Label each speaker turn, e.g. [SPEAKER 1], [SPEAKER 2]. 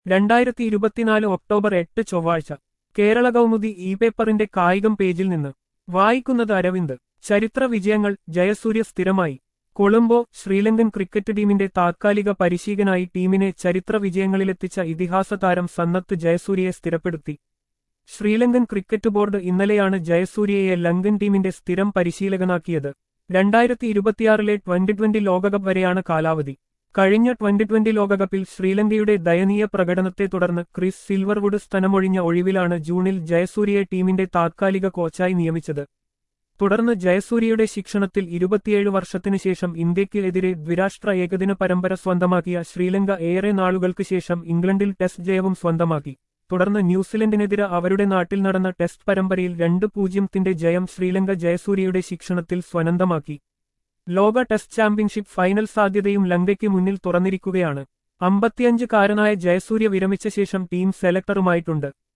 [SPEAKER 1] രണ്ടായിരത്തി ഇരുപത്തിനാല് ഒക്ടോബർ എട്ട് ചൊവ്വാഴ്ച കേരള കൗമുദി ഇ പേപ്പറിന്റെ കായികം പേജിൽ നിന്ന് വായിക്കുന്നത് അരവിന്ദ് ചരിത്ര വിജയങ്ങൾ ജയസൂര്യ സ്ഥിരമായി കൊളംബോ ശ്രീലങ്കൻ ക്രിക്കറ്റ് ടീമിന്റെ താത്കാലിക പരിശീലകനായി ടീമിനെ ചരിത്ര വിജയങ്ങളിലെത്തിച്ച ഇതിഹാസ താരം സന്നത്ത് ജയസൂര്യയെ സ്ഥിരപ്പെടുത്തി ശ്രീലങ്കൻ ക്രിക്കറ്റ് ബോർഡ് ഇന്നലെയാണ് ജയസൂര്യയെ ലങ്കൻ ടീമിന്റെ സ്ഥിരം പരിശീലകനാക്കിയത് രണ്ടായിരത്തി ഇരുപത്തിയാറിലെ ട്വന്റി ട്വന്റി ലോകകപ്പ് വരെയാണ് കാലാവധി കഴിഞ്ഞ ട്വന്റി ട്വന്റി ലോകകപ്പിൽ ശ്രീലങ്കയുടെ ദയനീയ പ്രകടനത്തെ തുടർന്ന് ക്രിസ് സിൽവർവുഡ് സ്ഥലമൊഴിഞ്ഞ ഒഴിവിലാണ് ജൂണിൽ ജയസൂര്യയെ ടീമിന്റെ താത്കാലിക കോച്ചായി നിയമിച്ചത് തുടർന്ന് ജയസൂര്യയുടെ ശിക്ഷണത്തിൽ ഇരുപത്തിയേഴ് വർഷത്തിനു ശേഷം ഇന്ത്യയ്ക്ക് എതിരെ ദ്വിരാഷ്ട്ര ഏകദിന പരമ്പര സ്വന്തമാക്കിയ ശ്രീലങ്ക ഏറെ നാളുകൾക്ക് ശേഷം ഇംഗ്ലണ്ടിൽ ടെസ്റ്റ് ജയവും സ്വന്തമാക്കി തുടർന്ന് ന്യൂസിലൻഡിനെതിരെ അവരുടെ നാട്ടിൽ നടന്ന ടെസ്റ്റ് പരമ്പരയിൽ രണ്ട് പൂജ്യത്തിന്റെ ജയം ശ്രീലങ്ക ജയസൂര്യയുടെ ശിക്ഷണത്തിൽ സ്വനന്തമാക്കി ലോക ടെസ്റ്റ് ചാമ്പ്യൻഷിപ്പ് ഫൈനൽ സാധ്യതയും ലങ്കയ്ക്ക് മുന്നിൽ തുറന്നിരിക്കുകയാണ് അമ്പത്തിയഞ്ച് കാരനായ ജയസൂര്യ വിരമിച്ച ശേഷം ടീം സെലക്ടറുമായിട്ടുണ്ട്